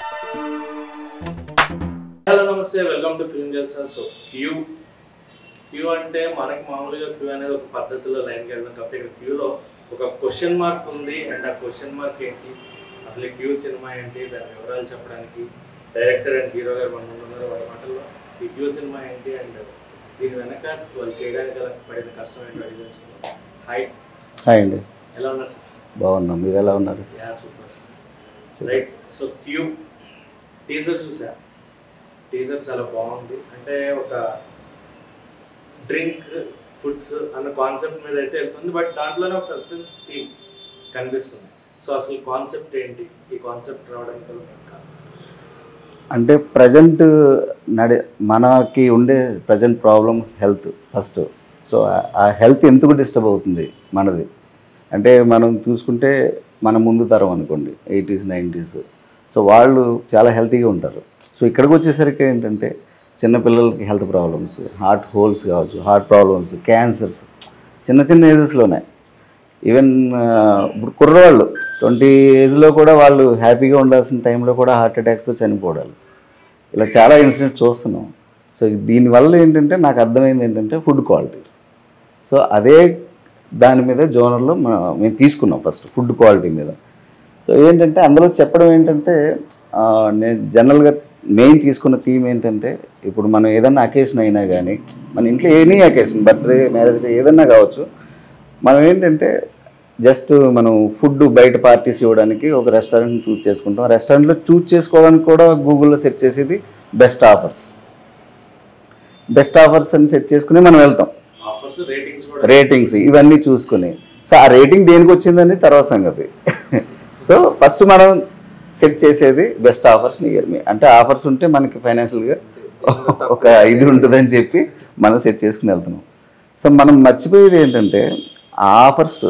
Hello నమస్తే welcome to film Jalsa so Q Q అంటే మనకి మామూలుగా క్యూ అనేది ఒక పద్ధతిలో లైన్కి వెళ్ళడం కాబట్టి ఇక్కడ క్యూలో ఒక క్వశ్చన్ మార్క్ ఉంది అండ్ ఆ క్వశ్చన్ మార్క్ ఏంటి అసలు ఈ క్యూ సినిమా ఏంటి దాని వివరాలు చెప్పడానికి డైరెక్టర్ అండ్ హీరో గారు మన ముందు ఉన్నారు వాళ్ళ మాటల్లో ఈ క్యూ సినిమా ఏంటి అండ్ దీని వెనక వాళ్ళు చేయడానికి గల పడిన కష్టం ఏంటో అడిగి తెలుసుకుందాం హాయ్ హాయ్ అండి ఎలా ఉన్నారు సార్ బాగున్నాం మీరు ఎలా ఉన్నారు yeah super right so Q teaser చూసా టీజర్ చాలా బాగుంది అంటే ఒక డ్రింక్ ఫుడ్స్ అన్న కాన్సెప్ట్ మీద అయితే వెళ్తుంది బట్ దాంట్లోనే ఒక సస్పెన్స్ థీమ్ కనిపిస్తుంది సో అసలు కాన్సెప్ట్ ఏంటి ఈ కాన్సెప్ట్ రావడానికి గల కారణం? అంటే ప్రజెంట్ నడే మనకి ఉండే present problem health first so ఆ హెల్త్ ఎందుకు డిస్టర్బ్ అవుతుంది మనది అంటే మనం చూసుకుంటే మన ముందు తరం అనుకోండి ఎయిటీస్ నైంటీస్ సో వాళ్ళు చాలా హెల్తీగా ఉంటారు సో ఇక్కడికి వచ్చేసరికి ఏంటంటే చిన్నపిల్లలకి హెల్త్ ప్రాబ్లమ్స్ హార్ట్ హోల్స్ కావచ్చు హార్ట్ ప్రాబ్లమ్స్ క్యాన్సర్స్ చిన్న చిన్న ఏజెస్లోనే ఈవెన్ ఇప్పుడు కుర్రవాళ్ళు ట్వంటీ ఏజ్లో కూడా వాళ్ళు హ్యాపీగా ఉండాల్సిన టైంలో కూడా హార్ట్ అటాక్స్ చనిపోవడాలు ఇలా చాలా ఇన్సిడెంట్ చూస్తున్నాం సో దీనివల్ల ఏంటంటే నాకు అర్థమైంది ఏంటంటే ఫుడ్ క్వాలిటీ సో అదే దాని మీద జోనర్లో మేము తీసుకున్నాం ఫస్ట్ ఫుడ్ క్వాలిటీ మీద సో ఏంటంటే అందులో చెప్పడం ఏంటంటే ఆ, నేను జనరల్గా మెయిన్ తీసుకున్న థీమ్ ఏంటంటే ఇప్పుడు మనం ఏదన్నా అకేషన్ అయినా కానీ మన ఇంట్లో any occasion birthday marriage day ఏదన్నా కావచ్చు మనం ఏంటంటే జస్ట్ మనం ఫుడ్ బయట పార్టీస్ ఇవ్వడానికి ఒక రెస్టారెంట్ చూస్ చేసుకుంటాం రెస్టారెంట్లో చూస్ చేసుకోవడానికి కూడా గూగుల్లో సెట్ చేసేది బెస్ట్ ఆఫర్స్ బెస్ట్ ఆఫర్స్ అని సెట్ చేసుకుని మనం వెళ్తాం ఆఫర్స్ రేటింగ్స్ కూడా రేటింగ్స్ ఇవన్నీ చూసుకుని సో ఆ రేటింగ్ దేనికి వచ్చిందని తర్వాత సంగతి సో ఫస్ట్ మనం సెట్ చేసేది బెస్ట్ ఆఫర్స్ నియర్ మీ అంటే ఆఫర్స్ ఉంటే మనకి ఫైనాన్షియల్గా ఒక ఇది ఉంటుందని చెప్పి మనం సెట్ చేసుకుని వెళ్తున్నాం సో మనం మర్చిపోయేది ఏంటంటే ఆ ఆఫర్స్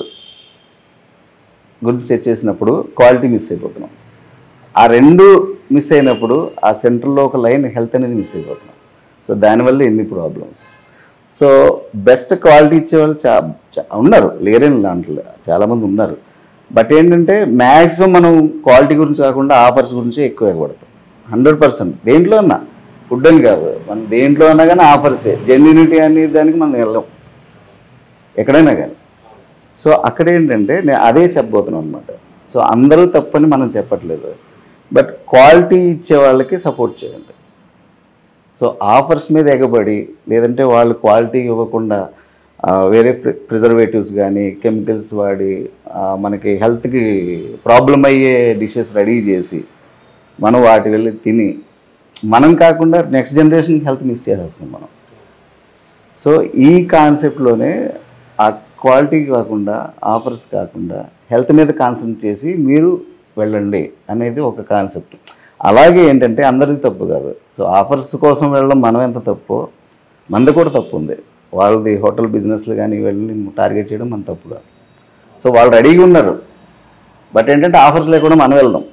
గురించి సెట్ చేసినప్పుడు క్వాలిటీ మిస్ అయిపోతున్నాం ఆ రెండు మిస్ అయినప్పుడు ఆ సెంటర్లో ఒక లైన్ హెల్త్ అనేది మిస్ అయిపోతున్నాం సో దానివల్ల ఎన్ని ప్రాబ్లమ్స్ సో బెస్ట్ క్వాలిటీ ఇచ్చేవాళ్ళు చా చా- ఉన్నారు లేరని దాంట్లో చాలామంది ఉన్నారు బట్ ఏంటంటే మ్యాక్సిమం మనం క్వాలిటీ గురించి కాకుండా ఆఫర్స్ గురించి ఎక్కువ ఎగబడతాం హండ్రెడ్ పర్సెంట్ దేంట్లో అన్నా ఫుడ్ అని కాదు మనం దేంట్లో అన్నా కానీ ఆఫర్సే జెన్యునిటీ అనే దానికి మనం వెళ్ళాం ఎక్కడైనా కానీ సో అక్కడ ఏంటంటే నేను అదే చెప్పబోతున్నాను అనమాట సో అందరూ తప్పని మనం చెప్పట్లేదు బట్ క్వాలిటీ ఇచ్చే వాళ్ళకి సపోర్ట్ చేయండి సో ఆఫర్స్ మీద ఎగబడి లేదంటే వాళ్ళు క్వాలిటీ ఇవ్వకుండా ఆ, వేరే ప్రిజర్వేటివ్స్ కానీ కెమికల్స్ వాడి ఆ, మనకి హెల్త్కి ప్రాబ్లం అయ్యే డిషెస్ రెడీ చేసి మనం వాటి వెళ్ళి తిని మనం కాకుండా నెక్స్ట్ జనరేషన్ హెల్త్ మిస్ చేసేస్తున్నాం మనం సో ఈ కాన్సెప్ట్లోనే ఆ క్వాలిటీ కాకుండా ఆఫర్స్ కాకుండా హెల్త్ మీద కాన్సన్ట్రేట్ చేసి మీరు వెళ్ళండి అనేది ఒక కాన్సెప్ట్ అలాగే ఏంటంటే అందరిది తప్పు కాదు సో ఆఫర్స్ కోసం వెళ్ళడం మనం ఎంత తప్పు మనది కూడా తప్పు ఉంది వాళ్ళది హోటల్ బిజినెస్లు కానీ వెళ్ళి టార్గెట్ చేయడం మన తప్పు కాదు సో వాళ్ళు రెడీగా ఉన్నారు బట్ ఏంటంటే ఆఫర్స్ లేకుండా మనం వెళ్దాం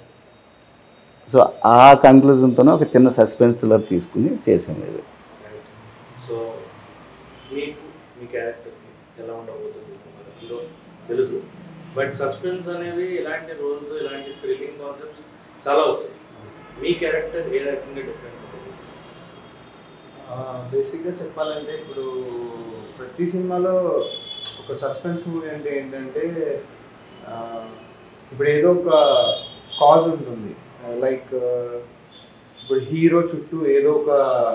సో ఆ కంక్లూజన్తోనే ఒక చిన్న సస్పెన్స్ థ్రిల్లర్ తీసుకుని చేసాం ఇది రైట్ సో మీకు మీ క్యారెక్టర్ ఎలా ఉండబోతుంది మనలో తెలుసు బట్ సస్పెన్స్ అనేవి ఇలాంటి రోల్స్ ఇలాంటి థ్రిల్లింగ్ కాన్సెప్ట్స్ చాలా వచ్చాయి మీ క్యారెక్టర్ ఏ రకంగా డిఫరెంట్ ఉంటుంది బేసిక్గా చెప్పాలంటే ఇప్పుడు ప్రతి సినిమాలో ఒక సస్పెన్స్ మూవీ అంటే ఏంటంటే ఆ, ఇప్పుడు ఏదో ఒక కాజ్ ఉంటుంది లైక్ ఇప్పుడు హీరో చుట్టూ ఏదో ఒక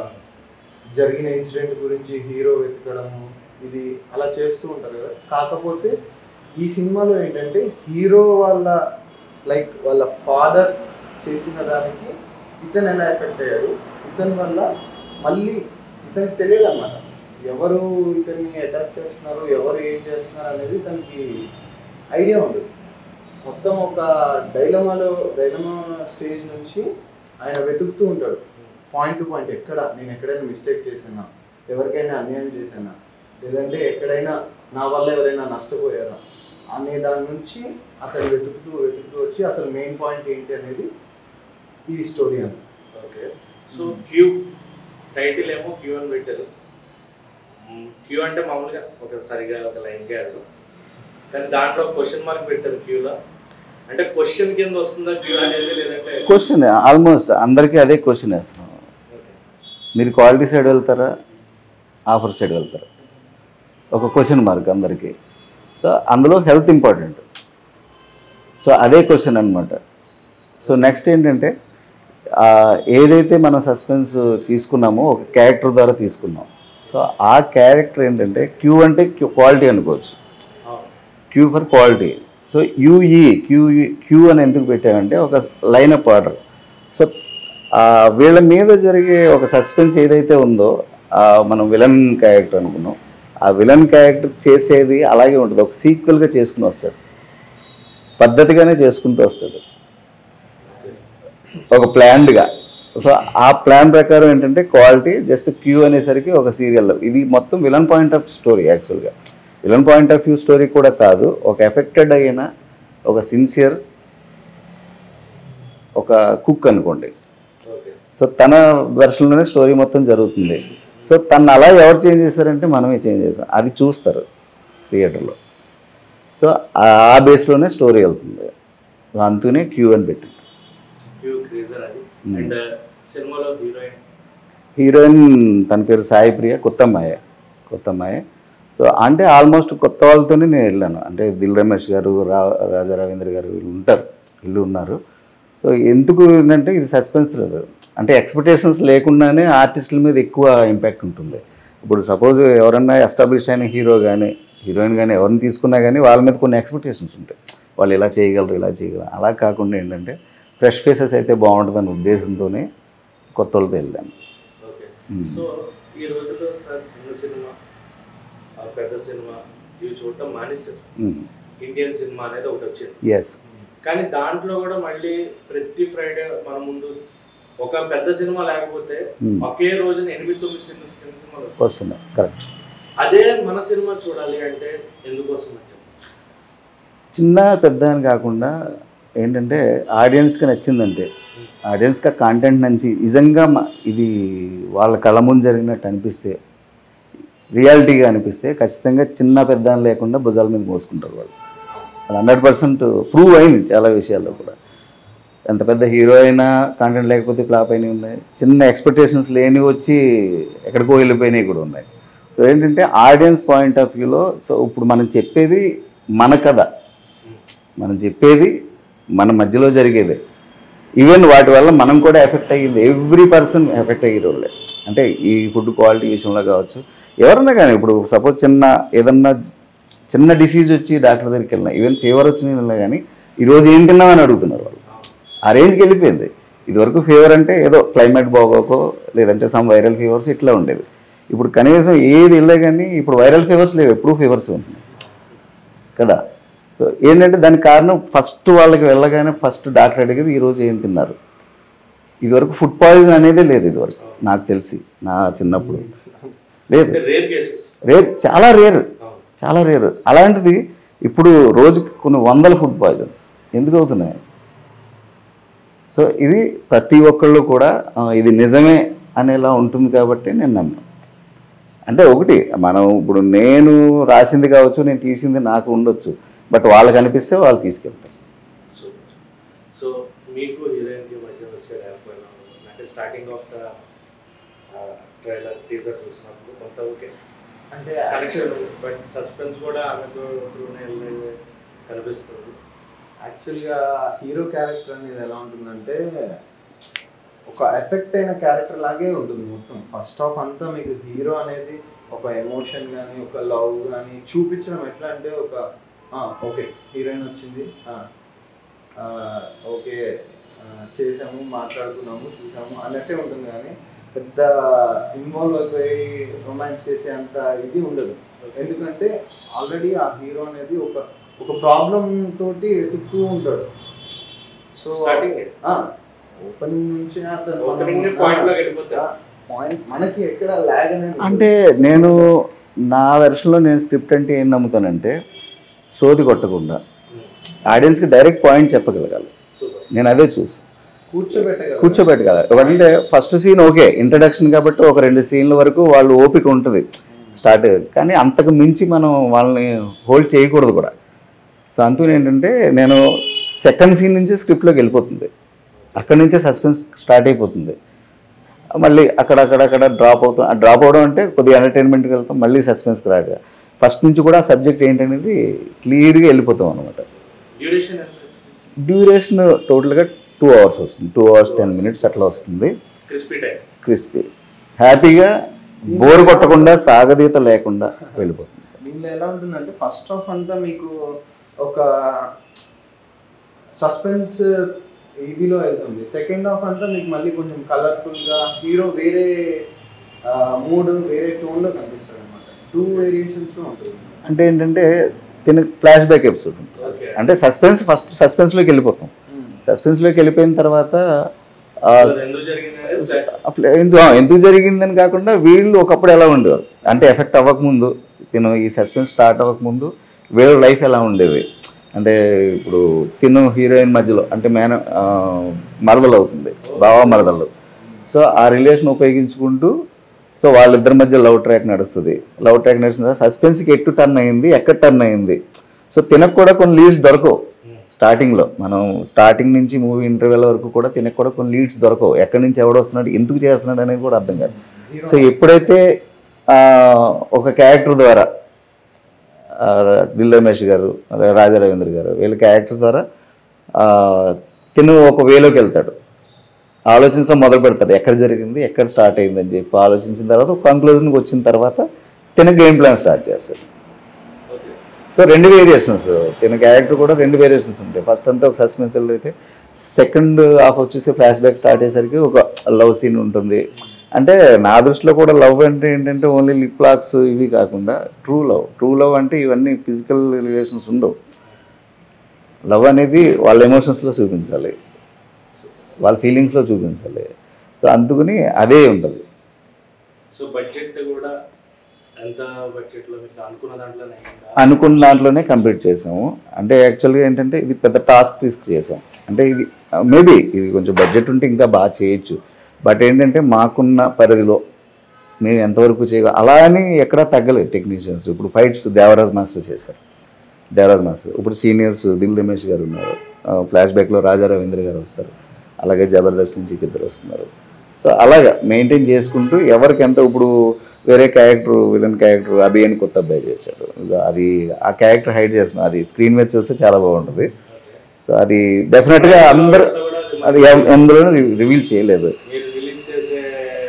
జరిగిన ఇన్సిడెంట్ గురించి హీరో వెతకడము ఇది అలా చేస్తూ ఉంటారు కదా కాకపోతే ఈ సినిమాలో ఏంటంటే హీరో వాళ్ళ లైక్ వాళ్ళ ఫాదర్ చేసిన దానికి ఇతను ఎలా ఎఫెక్ట్ అయ్యాడు ఇతని వల్ల మళ్ళీ ఇతనికి తెలియదు అన్నమాట ఎవరు ఇతన్ని అటాక్ చేస్తున్నారు ఎవరు ఏం చేస్తున్నారు అనేది ఇతనికి ఐడియా ఉండదు మొత్తం ఒక డైలమాలో డైలమా స్టేజ్ నుంచి ఆయన వెతుకుతూ ఉంటాడు పాయింట్ టు పాయింట్ ఎక్కడ నేను ఎక్కడైనా మిస్టేక్ చేశానా ఎవరికైనా అన్యాయం చేశానా లేదంటే ఎక్కడైనా నా వల్ల ఎవరైనా నష్టపోయారా అనే దాని నుంచి అతను వెతుకుతూ వెతుకుతూ వచ్చి అసలు మెయిన్ పాయింట్ ఏంటి అనేది ఈ స్టోరీ అంత ఓకే సో క్యూ టైటిల్ ఏమో క్యూ అని పెట్టారు క్యూ అంటే మామూలుగా ఒక సరిగా ఒక లైన్ కాదు కానీ దాంట్లో క్వశ్చన్ మార్క్ పెట్టారు క్యూలో అంటే క్వశ్చన్ కింద వస్తుందా క్యూ అనేది లేదంటే క్వశ్చన్ ఆల్మోస్ట్ అందరికీ అదే క్వశ్చన్ వేస్తున్నాం మీరు క్వాలిటీ సైడ్ వెళ్తారా ఆఫర్ సైడ్ వెళ్తారా ఒక క్వశ్చన్ మార్క్ అందరికీ సో అందులో హెల్త్ ఇంపార్టెంట్ సో అదే క్వశ్చన్ అనమాట సో నెక్స్ట్ ఏంటంటే ఆ, ఏదైతే మనం సస్పెన్స్ తీసుకున్నామో ఒక క్యారెక్టర్ ద్వారా తీసుకున్నాం సో ఆ క్యారెక్టర్ ఏంటంటే క్యూ అంటే క్వాలిటీ అనుకోవచ్చు క్యూ ఫర్ క్వాలిటీ సో యూఈ క్యూ క్యూ అని ఎందుకు పెట్టామంటే ఒక లైన్ అప్ ఆర్డర్ సో ఆ వీళ్ళ మీద జరిగే ఒక సస్పెన్స్ ఏదైతే ఉందో ఆ మనం విలన్ క్యారెక్టర్ అనుకున్నాం ఆ విలన్ క్యారెక్టర్ చేసేది అలాగే ఉంటుంది ఒక సీక్వెల్గా చేసుకుని వస్తాడు పద్ధతిగానే చేసుకుంటూ వస్తాడు ఒక ప్లాన్డ్గా సో ఆ ప్లాన్ ప్రకారం ఏంటంటే క్వాలిటీ జస్ట్ క్యూ అనేసరికి ఒక సీరియల్లో ఇది మొత్తం విలన్ పాయింట్ ఆఫ్ స్టోరీ యాక్చువల్గా villain point of view story కూడా కాదు ఒక ఎఫెక్టెడ్ అయిన ఒక సిన్సియర్ ఒక కుక్ అనుకోండి ఓకే సో తన వెర్షన్లోనే స్టోరీ మొత్తం జరుగుతుంది సో తను అలా ఎవరు చేంజ్ చేస్తారంటే మనమే చేంజ్ చేస్తాం అది చూస్తారు థియేటర్లో సో ఆ బేస్లోనే స్టోరీ వెళ్తుంది సో అందుకనే క్యూ అని పెట్టి క్యూ క్రేజర్ అది అండ్ సినిమాలో హీరోయిన్ హీరోయిన్ తన పేరు సాయి ప్రియ కొత్త అమ్మాయి కొత్త అమ్మాయి సో అంటే ఆల్మోస్ట్ కొత్త వాళ్ళతోనే నేను వెళ్ళాను అంటే దిల్ రమేష్ గారు రా రాజా రవీంద్ర గారు వీళ్ళు ఉంటారు వీళ్ళు ఉన్నారు సో ఎందుకు ఏంటంటే ఇది సస్పెన్స్ థ్రిల్లర్ అంటే ఎక్స్పెక్టేషన్స్ లేకుండానే ఆర్టిస్టుల మీద ఎక్కువ ఇంపాక్ట్ ఉంటుంది ఇప్పుడు సపోజ్ ఎవరన్నా ఎస్టాబ్లిష్ అయిన హీరో కానీ హీరోయిన్ కానీ ఎవరిని తీసుకున్నా కానీ వాళ్ళ మీద కొన్ని ఎక్స్పెక్టేషన్స్ ఉంటాయి వాళ్ళు ఇలా చేయగలరు ఇలా చేయగలరు అలా కాకుండా ఏంటంటే ఫ్రెష్ ఫేసెస్ అయితే బాగుంటుందనే ఉద్దేశంతోనే కొత్త వాళ్ళతో వెళ్ళాను ఓకే Hmm. సో ఈ రోజుల్లో సార్ చిన్న సినిమా ఆ పెద్ద సినిమా ఇవి చూడటం మానేశారు ఇండియన్ సినిమా అనేది ఒకటి వచ్చింది ఎస్ కానీ దాంట్లో కూడా మళ్ళీ ప్రతి ఫ్రైడే మన ముందు ఒక పెద్ద సినిమా లేకపోతే Hmm. ఒకే రోజున ఎనిమిది తొమ్మిది సినిమా చిన్న సినిమాలు వస్తాయి వస్తున్నాయి కరెక్ట్ అదే మన సినిమా చూడాలి అంటే ఎందుకోసం అంటే చిన్న పెద్ద అని కాకుండా ఏంటంటే ఆడియన్స్కి నచ్చిందంటే ఆడియన్స్కి కాంటెంట్ నుంచి నిజంగా మ- ఇది వాళ్ళ కళ్ళ ముందు జరిగినట్టు అనిపిస్తే రియాలిటీగా అనిపిస్తే ఖచ్చితంగా చిన్న పెద్ద అని లేకుండా భుజాల మీద మోసుకుంటారు వాళ్ళు అది హండ్రెడ్ పర్సెంట్ ప్రూవ్ అయింది చాలా విషయాల్లో కూడా ఎంత పెద్ద హీరో అయినా కాంటెంట్ లేకపోతే ఫ్లాప్ అయినవి ఉన్నాయి చిన్న ఎక్స్పెక్టేషన్స్ లేని వచ్చి ఎక్కడికో వెళ్ళిపోయినవి కూడా ఉన్నాయి సో ఏంటంటే ఆడియన్స్ పాయింట్ ఆఫ్ వ్యూలో సో ఇప్పుడు మనం చెప్పేది మన కథ మనం చెప్పేది మన మధ్యలో జరిగేదే ఈవెన్ వాటి వల్ల మనం కూడా ఎఫెక్ట్ అయ్యింది ఎవ్రీ పర్సన్ ఎఫెక్ట్ అయ్యే వాళ్ళే అంటే ఈ ఫుడ్ క్వాలిటీ విషయంలో కావచ్చు ఎవరన్నా కానీ ఇప్పుడు సపోజ్ చిన్న ఏదన్నా చిన్న డిసీజ్ వచ్చి డాక్టర్ దగ్గరికి వెళ్ళినా ఈవెన్ ఫీవర్ వచ్చిన వెళ్ళినా కానీ ఈరోజు ఏం తిన్నామని అడుగుతున్నారు వాళ్ళు ఆ రేంజ్కి వెళ్ళిపోయింది ఇదివరకు ఫీవర్ అంటే ఏదో క్లైమేట్ బాగోకో లేదంటే సమ్ వైరల్ ఫీవర్స్ ఇట్లా ఉండేది ఇప్పుడు కనీసం ఏది వెళ్ళే కానీ ఇప్పుడు వైరల్ ఫీవర్స్ లేవు ఎప్పుడూ ఫీవర్స్ ఉంటున్నాయి కదా సో ఏంటంటే దానికి కారణం ఫస్ట్ వాళ్ళకి వెళ్ళగానే ఫస్ట్ డాక్టర్ అడిగేది ఈరోజు ఏం తిన్నారు ఇదివరకు ఫుడ్ పాయిజన్ అనేదే లేదు ఇదివరకు నాకు తెలిసి నా చిన్నప్పుడు లేదు అంటే రేర్ కేసెస్ రేర్ చాలా రేర్ చాలా రేర్ అలాంటిది ఇప్పుడు రోజుకి కొన్ని వందల ఫుడ్ పాయిజన్స్ ఎందుకు అవుతున్నాయి సో ఇది ప్రతి ఒక్కళ్ళు కూడా ఆ, ఇది నిజమే అనేలా ఉంటుంది కాబట్టి నేను నమ్మాను అంటే ఒకటి మనం ఇప్పుడు నేను రాసింది కావచ్చు నేను తీసింది నాకు ఉండొచ్చు బట్ వాళ్ళకి అనిపిస్తే వాళ్ళు తీసుకెళ్తారు సూపర్ సో మీకు హీరోయిన్ కి మధ్య వచ్చే ర్యాంప్ అంటే starting of the trailer teaser చూసినప్పుడు కొంత ఓకే అంటే కనెక్షన్ బట్ సస్పెన్స్ కూడా ఆమెకు త్రూనే వెళ్ళే కనిపిస్తుంది యాక్చువల్గా హీరో క్యారెక్టర్ అనేది ఎలా ఉంటుందంటే ఒక ఎఫెక్ట్ అయిన క్యారెక్టర్ లాగే ఉంటుంది మొత్తం ఫస్ట్ హాఫ్ అంతా మీకు హీరో అనేది ఒక ఎమోషన్ కానీ ఒక లవ్ కానీ చూపించడం ఎట్లా అంటే ఒక ఓకే హీరోయిన్ వచ్చింది ఆ, ఆ, ఓకే ఆ, చేసాము మాట్లాడుకున్నాము చూసాము అన్నట్టే ఉంటుంది కానీ పెద్ద ఇన్వాల్వ్ అయిపోయి రొమాన్స్ చేసే అంత ఇది ఉండదు ఎందుకంటే ఆల్రెడీ ఆ హీరో అనేది ఒక ఒక ప్రాబ్లం తోటి ఎదుగుతూ ఉంటాడు సో స్టార్టింగ్ ఓపెనింగ్ నుంచి అతను ఓపెనింగ్ పాయింట్ లోకి వెళ్ళిపోతే పాయింట్ మనకి ఎక్కడ లాగ్ అనేది ఉండదు. అంటే నేను నా వెర్షన్లో నేను స్క్రిప్ట్ అంటే ఏం నమ్ముతానంటే సోది కొట్టకుండా ఆడియన్స్కి డైరెక్ట్ పాయింట్ చెప్పగలగాలి సూపర్ నేను అదే చూసి కూర్చోబెట్టగలరు కూర్చోబెట్టగలరు ఒకటంటే ఫస్ట్ సీన్ ఓకే ఇంట్రడక్షన్ కాబట్టి ఒక రెండు సీన్ల వరకు వాళ్ళు ఓపిక ఉంటుంది స్టార్ట్ కానీ అంతకు మించి మనం వాళ్ళని హోల్డ్ చేయకూడదు కూడా సో అందుకని ఏంటంటే నేను సెకండ్ సీన్ నుంచి స్క్రిప్ట్లోకి వెళ్ళిపోతుంది అక్కడి నుంచే సస్పెన్స్ స్టార్ట్ అయిపోతుంది మళ్ళీ అక్కడక్కడక్కడ డ్రాప్ అవుతాం ఆ డ్రాప్ అవడం అంటే కొద్దిగా ఎంటర్టైన్మెంట్కి వెళ్తాం మళ్ళీ సస్పెన్స్కి రాడు ఫస్ట్ నుంచి కూడా ఆ సబ్జెక్ట్ ఏంటనేది క్లియర్గా వెళ్ళిపోతాం అనమాట డ్యూరేషన్ ఎంత డ్యూరేషన్ టోటల్గా టూ అవర్స్ వస్తుంది టూ అవర్స్ టెన్ మినిట్స్ అట్లా వస్తుంది క్రిస్పీ టైం క్రిస్పీ హ్యాపీగా బోర్ కొట్టకుండా సాగదీత లేకుండా వెళ్ళిపోతుంది దీనిలో ఎలా ఉంటుందంటే ఫస్ట్ హాఫ్ అంతా మీకు ఒక సస్పెన్స్ ఇదిలో వెళ్తుంది సెకండ్ హాఫ్ అంతా మీకు మళ్ళీ కొంచెం కలర్ఫుల్ గా హీరో వేరే మూడ్ వేరే టోన్ లో కనిపిస్తాడు అనమాట టూ వేరియేషన్స్ లో ఉంటుంది అంటే ఏంటంటే తిన ఫ్లాష్ బ్యాక్ ఎపిసోడ్ ఉంటుంది ఓకే అంటే సస్పెన్స్ ఫస్ట్ సస్పెన్స్లోకి వెళ్ళిపోతాం సస్పెన్స్లోకి వెళ్ళిపోయిన తర్వాత ఆ, ఎందుకు జరిగింది అనేది set. అట్లా ఎందు- ఆ, ఎందుకు జరిగిందని కాకుండా వీళ్ళు ఒకప్పుడు ఎలా ఉండేవారు అంటే ఎఫెక్ట్ అవ్వకముందు తిను ఈ సస్పెన్స్ స్టార్ట్ అవ్వకముందు వీళ్ళ లైఫ్ ఎలా ఉండేది అంటే ఇప్పుడు తిను హీరోయిన్ మధ్యలో అంటే మేన ఆ, మరదలు అవుతుంది బావ మరదలు సో ఆ రిలేషన్ ఉపయోగించుకుంటూ సో వాళ్ళిద్దరి మధ్య లవ్ ట్రాక్ నడుస్తుంది లవ్ ట్రాక్ నడుస్తుంది సస్పెన్స్కి ఎట్టు టర్న్ అయింది ఎక్కడ టర్న్ అయింది సో తినకు కూడా కొన్ని లీడ్స్ దొరకవు స్టార్టింగ్లో మనం స్టార్టింగ్ నుంచి మూవీ ఇంటర్వెల్ వరకు కూడా తినకు కూడా కొన్ని లీడ్స్ దొరకవు ఎక్కడి నుంచి ఎవడు వస్తున్నాడు ఎందుకు చేస్తున్నాడు అనేది కూడా అర్థం కాదు సో ఎప్పుడైతే ఆ, ఒక క్యారెక్టర్ ద్వారా ఆ, దిల్ రమేష్ గారు రాజా రవీంద్ర గారు వీళ్ళ క్యారెక్టర్స్ ద్వారా ఆ, తిను ఒక వేలోకి వెళ్తాడు ఆలోచించడం మొదలు పెడతాడు ఎక్కడ జరిగింది ఎక్కడ స్టార్ట్ అయింది అని చెప్పి ఆలోచించిన తర్వాత ఒక కంక్లూజన్కి వచ్చిన తర్వాత తిన గేమ్ ప్లాన్ స్టార్ట్ చేస్తాడు ఓకే సో రెండు వేరియేషన్స్ తిన క్యారెక్టర్ కూడా రెండు వేరియేషన్స్ ఉంటాయి ఫస్ట్ అంతా ఒక సస్పెన్స్ అయితే సెకండ్ హాఫ్ వచ్చేసి ఫ్లాష్ బ్యాక్ స్టార్ట్ అయ్యేసరికి ఒక లవ్ సీన్ ఉంటుంది అంటే నా దృష్టిలో కూడా లవ్ అంటే ఏంటంటే ఓన్లీ లిప్ లాక్స్ ఇవి కాకుండా ట్రూ లవ్ ట్రూ లవ్ అంటే ఇవన్నీ ఫిజికల్ రిలేషన్స్ ఉండవు లవ్ అనేది వాళ్ళ ఎమోషన్స్లో చూపించాలి వాళ్ళ ఫీలింగ్స్లో చూపించాలి సో అందుకని అదే ఉంటుంది సో బడ్జెట్ కూడా ఎంత బడ్జెట్ లో మీకు అనుకున్న దాంట్లోనే అయిందా? అనుకున్న దాంట్లోనే కంప్లీట్ చేసాము అంటే యాక్చువల్గా ఏంటంటే ఇది పెద్ద టాస్క్ తీసుకు చేసాం అంటే ఇది మేబీ ఇది కొంచెం బడ్జెట్ ఉంటే ఇంకా బాగా చేయొచ్చు బట్ ఏంటంటే మాకున్న పరిధిలో మేము ఎంతవరకు చేయగ అలా అని ఎక్కడా తగ్గలేదు టెక్నీషియన్స్ ఇప్పుడు ఫైట్స్ దేవరాజ్ మాస్టర్ చేశారు దేవరాజ్ మాస్టర్ ఇప్పుడు సీనియర్స్ దిల్ రమేష్ గారు ఉన్నారు ఫ్లాష్ బ్యాక్లో రాజా రవీంద్ర గారు వస్తారు అలాగే జబర్దస్త్ నుంచి ఇద్దరు వస్తున్నారు సో అలాగా మెయింటైన్ చేసుకుంటూ ఎవరికి ఎంత ఇప్పుడు వేరే క్యారెక్టర్ విలన్ క్యారెక్టర్ అభి అని కొత్త అబ్బాయి చేశాడు ఇక అది ఆ క్యారెక్టర్ హైడ్ చేస్తున్నాం అది స్క్రీన్ మీద చూస్తే చాలా బాగుంటుంది సో అది డెఫినెట్గా అందరూ అది ఎం- ఎందులోనూ రివీల్ చేయలేదు మీరు రిలీజ్ చేసే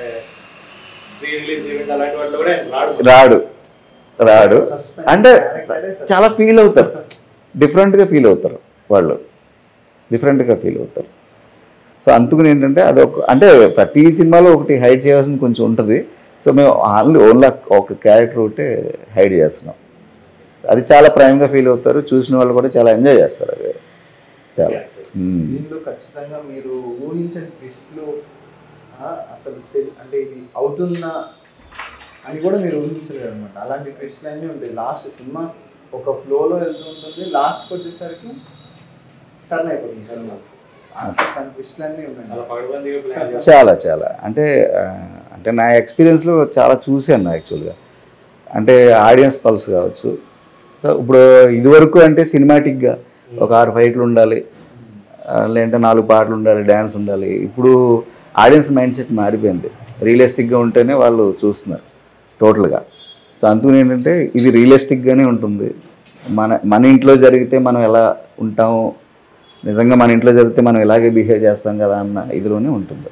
ప్రీ రిలీజ్ ఈవెంట్ అలాంటి వాటిలో కూడా ఆయన రాడు రాడు రాడు Suspense అంటే character ఏ చాలా ఫీల్ అవుతారు డిఫరెంట్గా ఫీల్ అవుతారు వాళ్ళు డిఫరెంట్గా ఫీల్ అవుతారు సో అందుకని ఏంటంటే అది ఒక అంటే ప్రతి సినిమాలో ఒకటి హైడ్ చేయాల్సింది కొంచెం ఉంటుంది సో మేము ఓన్లీ ఓన్లీ ఒక క్యారెక్టర్ ఒకటి హైడ్ చేస్తున్నాం అది చాలా ప్రైమ్గా ఫీల్ అవుతారు చూసిన వాళ్ళు కూడా చాలా ఎంజాయ్ చేస్తారు అది చాలా మ్మ్. దీనిలో ఖచ్చితంగా మీరు ఊహించని ట్విస్ట్లు అసలు తెలి- అంటే ఇది అవుతుందా అని కూడా మీరు ఊహించలేరు అనమాట అలాంటి ట్విస్ట్లు అన్నీ ఉంటాయి లాస్ట్ సినిమా ఒక ఫ్లోలో వెళ్తూ ఉంటుంది లాస్ట్కి వచ్చేసరికి టర్న్ అయిపోతుంది సినిమా అట్లాంటి ట్విస్ట్లు అన్నీ ఉన్నాయి చాలా పగడబందిగా ప్లాన్ చేస్తారు చాలా చాలా అంటే ఆ, అంటే నా ఎక్స్పీరియన్స్లో చాలా చూశాను యాక్చువల్గా అంటే ఆడియన్స్ పల్స్ కావచ్చు సో ఇప్పుడు ఇదివరకు అంటే సినిమాటిక్గా ఒక ఆరు ఫైట్లు ఉండాలి ఆ, లేదంటే నాలుగు పాటలు ఉండాలి డ్యాన్స్ ఉండాలి ఇప్పుడు ఆడియన్స్ మైండ్ సెట్ మారిపోయింది రియలిస్టిక్గా ఉంటేనే వాళ్ళు చూస్తున్నారు టోటల్గా సో అందుకని ఏంటంటే ఇది రియలిస్టిక్గానే ఉంటుంది మన మన ఇంట్లో జరిగితే మనం ఎలా ఉంటాము నిజంగా మన ఇంట్లో జరిగితే మనం ఇలాగే బిహేవ్ చేస్తాం కదా అన్న ఇదిలోనే ఉంటుంది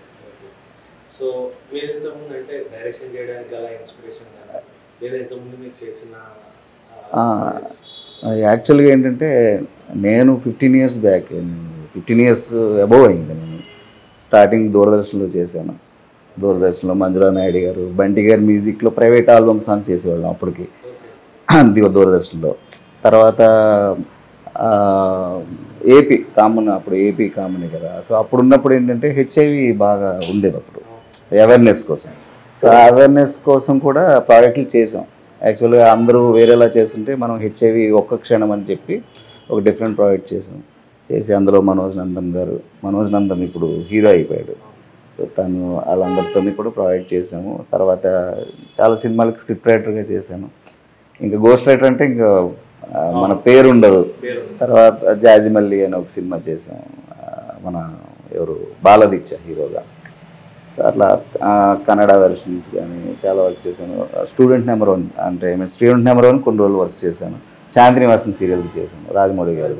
సో మీరు ఇంతకుముందు అంటే డైరెక్షన్ చేయడానికి గల ఇన్స్పిరేషన్ కదా లేదా ఇంతకుముందు మీరు చేసిన ఆ, యాక్చువల్గా ఏంటంటే నేను fifteen years back fifteen years above అయింది నేను స్టార్టింగ్ దూరదర్శన్లో చేశాను దూరదర్శన్లో మంజులా నాయుడు గారు బంటి గారి మ్యూజిక్లో ప్రైవేట్ ఆల్బమ్ సాంగ్ చేసేవాళ్ళం అప్పటికి ది- దూరదర్శన్లో తర్వాత ఆ, ఏపీ కామన్ అప్పుడు ఏపీ కామన్ కదా సో అప్పుడు ఉన్నప్పుడు ఏంటంటే హెచ్ఐవి బాగా ఉండేది అప్పుడు అవేర్నెస్ కోసం సో ఆ అవేర్నెస్ కోసం కూడా ప్రాజెక్టులు చేసాం యాక్చువల్గా అందరూ వేరేలా చేస్తుంటే మనం హెచ్ఐవి ఒక్క క్షణం అని చెప్పి ఒక డిఫరెంట్ ప్రాజెక్ట్ చేసాం చేసి అందులో మనోజ్ నందన్ గారు మనోజ్ నందన్ ఇప్పుడు హీరో అయిపోయాడు సో తను వాళ్ళందరితో కూడా ప్రాజెక్ట్ చేసాము తర్వాత చాలా సినిమాలకు స్క్రిప్ట్ రైటర్గా చేశాను ఇంకా గోస్ట్ రైటర్ అంటే ఇంకా ఆ, మన పేరు ఉండదు పేరు తర్వాత జాజిమల్లి అని ఒక సినిమా చేసాం ఆ, మన ఎవరు బాలదిత్య హీరోగా అట్లా ఆ, కన్నడ వెర్షన్స్ కానీ చాలా వర్క్ చేశాను స్టూడెంట్ నెంబర్ వన్ అంటే స్టూడెంట్ నెంబర్ వన్ కొన్ని రోజులు వర్క్ చేశాను చాందిని వాసన్ సీరియల్కి చేశాను రాజమౌళి గారు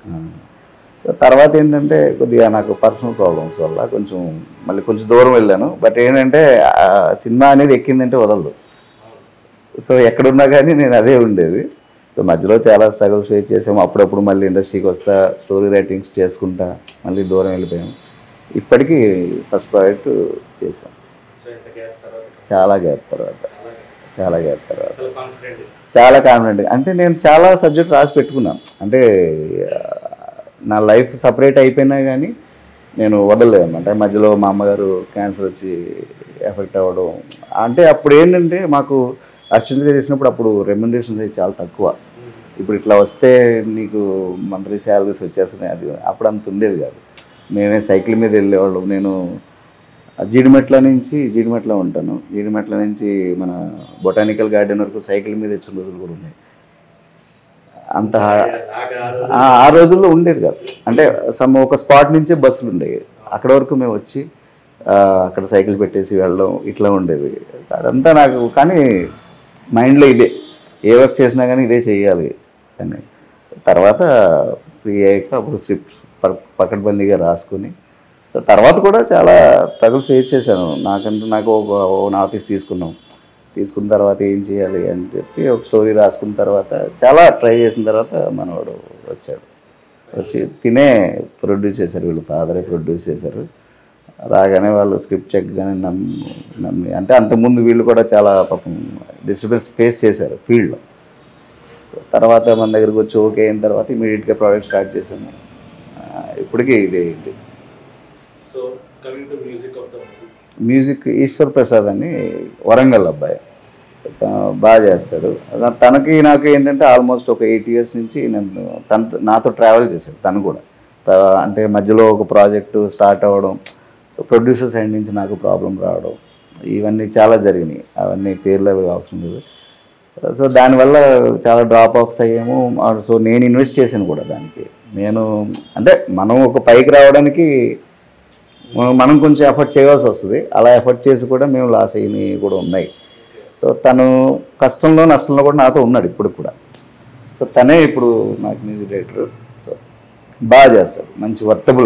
తర్వాత ఏంటంటే కొద్దిగా నాకు పర్సనల్ ప్రాబ్లమ్స్ వల్ల కొంచెం మళ్ళీ కొంచెం దూరం వెళ్ళాను బట్ ఏంటంటే ఆ సినిమా అనేది ఎక్కిందంటే వదలదు సో ఎక్కడున్నా కానీ నేను అదే ఉండేది సో మధ్యలో చాలా స్ట్రగుల్స్ ఫేస్ చేసాము అప్పుడప్పుడు మళ్ళీ ఇండస్ట్రీకి వస్తా స్టోరీ రైటింగ్స్ చేసుకుంటా మళ్ళీ దూరం వెళ్ళిపోయాము ఇప్పటికీ ఫస్ట్ ప్రాజెక్ట్ చేసాం సో ఇంత గ్యాప్ తర్వాత చాలా గ్యాప్ తర్వాత చాలా చాలా గ్యాప్ తర్వాత చాలా కాన్ఫిడెంట్ చాలా కాన్ఫిడెంట్ అంటే నేను చాలా సబ్జెక్ట్ రాసి పెట్టుకున్నాను అంటే ఆ, నా లైఫ్ సపరేట్ అయిపోయినా కానీ నేను వదలలేదు అనమాట మధ్యలో మా అమ్మగారు క్యాన్సర్ వచ్చి ఎఫెక్ట్ అవ్వడం అంటే అప్పుడు ఏంటంటే మాకు అసిస్టెంట్గా చేసినప్పుడు అప్పుడు రెమ్యునరేషన్ అనేది చాలా తక్కువ ఇప్పుడు ఇట్లా వస్తే నీకు మంత్లీ శాలరీస్ వచ్చేస్తున్నాయి అది అప్పుడు అంత ఉండేది కాదు మేమే సైకిల్ మీద వెళ్ళేవాళ్ళం నేను జీడిమెట్ల నుంచి జీడిమెట్ల ఉంటాను జీడిమెట్ల నుంచి మన బొటానికల్ గార్డెన్ వరకు సైకిల్ మీద వచ్చిన రోజులు కూడా ఉన్నాయి అంత ఆ ఆ రోజుల్లో ఉండేది కాదు అంటే సమ్ ఒక స్పాట్ నుంచే బస్సులు ఉండేవి అక్కడ వరకు మేము వచ్చి ఆ, అక్కడ సైకిల్ పెట్టేసి వెళ్ళడం ఇట్లా ఉండేది అదంతా నాకు కానీ మైండ్లో ఇదే ఏ వర్క్ చేసినా కానీ ఇదే చేయాలి అని తర్వాత ఫ్రీ అయ్యాక అప్పుడు స్క్రిప్ట్ పకడ్బందీగా రాసుకుని సో తర్వాత కూడా చాలా స్ట్రగుల్స్ ఫేస్ చేశాను నాకంటూ నాకు ఒక ఓన్ ఆఫీస్ తీసుకున్నాం తీసుకున్న తర్వాత ఏం చేయాలి అని చెప్పి ఒక స్టోరీ రాసుకున్న తర్వాత చాలా ట్రై చేసిన తర్వాత మనవాడు వచ్చాడు వచ్చి తినే ప్రొడ్యూస్ చేశారు వీళ్ళు ఫాదరే ప్రొడ్యూస్ చేశారు రాగానే వాళ్ళు స్క్రిప్ట్ చెక్ కానీ నమ్మి నమ్మి అంటే అంతకుముందు వీళ్ళు కూడా చాలా పాపం డిస్టర్బెన్స్ ఫేస్ చేశారు ఫీల్డ్లో తర్వాత మన దగ్గరికి వచ్చి ఓకే అయిన తర్వాత ఇమీడియట్గా ప్రాజెక్ట్ స్టార్ట్ చేశాము ఆ, ఇప్పటికీ ఇదే ఇది so coming to music of the movie music Eshwar Prasad అని వరంగల్ అబ్బాయి తను బాగా చేస్తాడు అద- తనకి నాకు ఏంటంటే ఆల్మోస్ట్ ఒక ఎయిట్ ఇయర్స్ నుంచి నేను తన నాతో ట్రావెల్ చేశాడు తను కూడా త- అంటే మధ్యలో ఒక ప్రాజెక్టు స్టార్ట్ అవ్వడం సో ప్రొడ్యూసర్ సైడ్ నుంచి నాకు ప్రాబ్లం రావడం ఇవన్నీ చాలా జరిగినాయి అవన్నీ పేర్లు అవి అవసరం లేదు సో దానివల్ల చాలా డ్రాప్ ఆఫ్స్ అయ్యాము ఆ- సో నేను ఇన్వెస్ట్ చేశాను కూడా దానికి నేను అంటే మనం ఒక పైకి రావడానికి మనం- మనం కొంచెం ఎఫర్ట్ చేయాల్సి వస్తుంది అలా ఎఫర్ట్ చేసి కూడా మేము లాస్ అయినవి కూడా ఉన్నాయి సో తను కష్టంలో నష్టంలో కూడా నాతో ఉన్నాడు ఇప్పుడు కూడా సో తనే ఇప్పుడు నాకు మ్యూజిక్ డైరెక్టర్ సో బాగా చేస్తాడు మంచి వర్తబుల్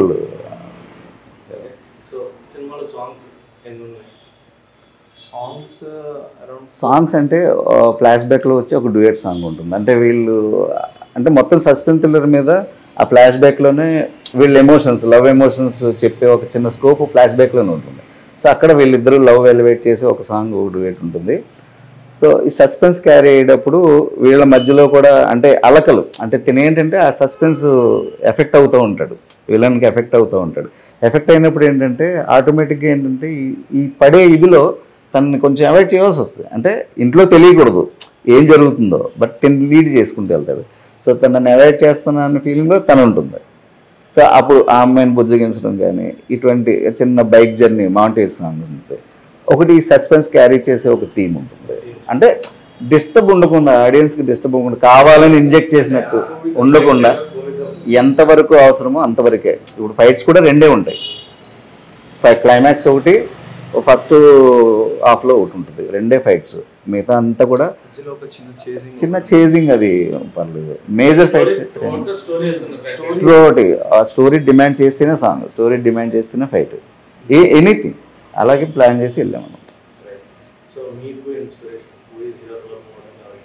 సో సినిమాలో సాంగ్స్ ఎన్ని ఉన్నాయి సాంగ్స్ అరౌండ్ సాంగ్స్ అంటే ఫ్లాష్ బ్యాక్లో వచ్చి ఒక డ్యూయట్ సాంగ్ ఉంటుంది అంటే వీళ్ళు అంటే మొత్తం సస్పెన్స్ థ్రిల్లర్ మీద ఆ ఫ్లాష్ బ్యాక్లోనే వీళ్ళ ఎమోషన్స్ లవ్ ఎమోషన్స్ చెప్పే ఒక చిన్న స్కోప్ ఫ్లాష్ బ్యాక్లోనే ఉంటుంది సో అక్కడ వీళ్ళిద్దరూ లవ్ ఎలివేట్ చేసి ఒక సాంగ్ ఒక డ్యూయట్ ఉంటుంది సో ఈ సస్పెన్స్ క్యారీ అయ్యేటప్పుడు వీళ్ళ మధ్యలో కూడా అంటే అలకలు అంటే తినేంటంటే ఆ సస్పెన్స్ ఎఫెక్ట్ అవుతూ ఉంటాడు విలన్కి ఎఫెక్ట్ అవుతూ ఉంటాడు ఎఫెక్ట్ అయినప్పుడు ఏంటంటే ఆటోమేటిక్గా ఏంటంటే ఈ ఈ పడే ఇదిలో తనని కొంచెం అవాయిడ్ చేయాల్సి వస్తుంది అంటే ఇంట్లో తెలియకూడదు ఏం జరుగుతుందో బట్ తిని లీడ్ చేసుకుంటూ వెళ్తాడు సో తనని అవాయిడ్ చేస్తున్నా అన్న ఫీలింగ్లో తను ఉంటుంది సో అప్పుడు ఆ అమ్మాయిని బుజ్జగించడం కానీ ఇటువంటి చిన్న బైక్ జర్నీ మౌంటేజ్ సాంగ్ ఉంటుంది ఒకటి సస్పెన్స్ క్యారీ చేసే ఒక థీమ్ ఉంటుంది అంటే డిస్టర్బ్ ఉండకుండా ఆడియన్స్కి డిస్టర్బ్ ఉండకుండా కావాలని ఇంజెక్ట్ చేసినట్టు ఉండకుండా ఎంతవరకు అవసరమో అంతవరకే ఇప్పుడు ఫైట్స్ కూడా రెండే ఉంటాయి క్లైమాక్స్ ఒకటి ఫస్ట్ హాఫ్లో ఒకటి ఉంటుంది రెండే ఫైట్స్ మిగతా అంతా కూడా మధ్యలో ఒక చిన్న చేసింగ్ చిన్న చేజింగ్ అది పర్లేదు మేజర్ ఫైట్స్ స్టోరీ స్టోరీ ఆ స్టోరీ డిమాండ్ చేస్తేనే సాంగ్ స్టోరీ డిమాండ్ చేస్తేనే ఫైట్ ఏ ఎనీథింగ్ అలాగే ప్లాన్ చేసి వెళ్ళాం మనం సో మీకు inspiration who is your role model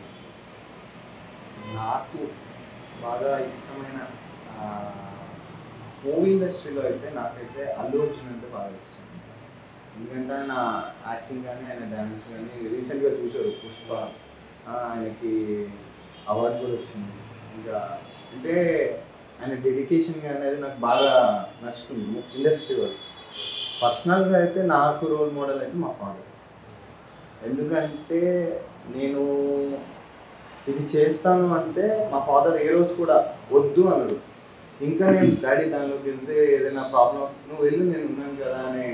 నాకు బాగా ఇష్టమైన మూవీ ఇండస్ట్రీలో అయితే నాకైతే అల్లు అర్జున్ అంటే బాగా ఇష్టం ఎందుకంటే ఆయన యాక్టింగ్ కానీ ఆయన డ్యాన్స్ కానీ రీసెంట్గా చూసారు పుష్ప ఆ, ఆయనకి అవార్డు కూడా వచ్చింది ఇంకా అంటే ఆయన డెడికేషన్ అనేది నాకు బాగా నచ్చుతుంది ఇండస్ట్రీ వర్క్ పర్సనల్గా అయితే నాకు రోల్ మోడల్ అయితే మా ఫాదర్ ఎందుకంటే నేను ఇది చేస్తాను అంటే మా ఫాదర్ ఏ రోజు కూడా వద్దు అనడు ఇంకా నేను డాడీ దానిలోకి వెళ్తే ఏదైనా ప్రాబ్లం నువ్వు వెళ్ళు నేను ఉన్నాను కదా అనే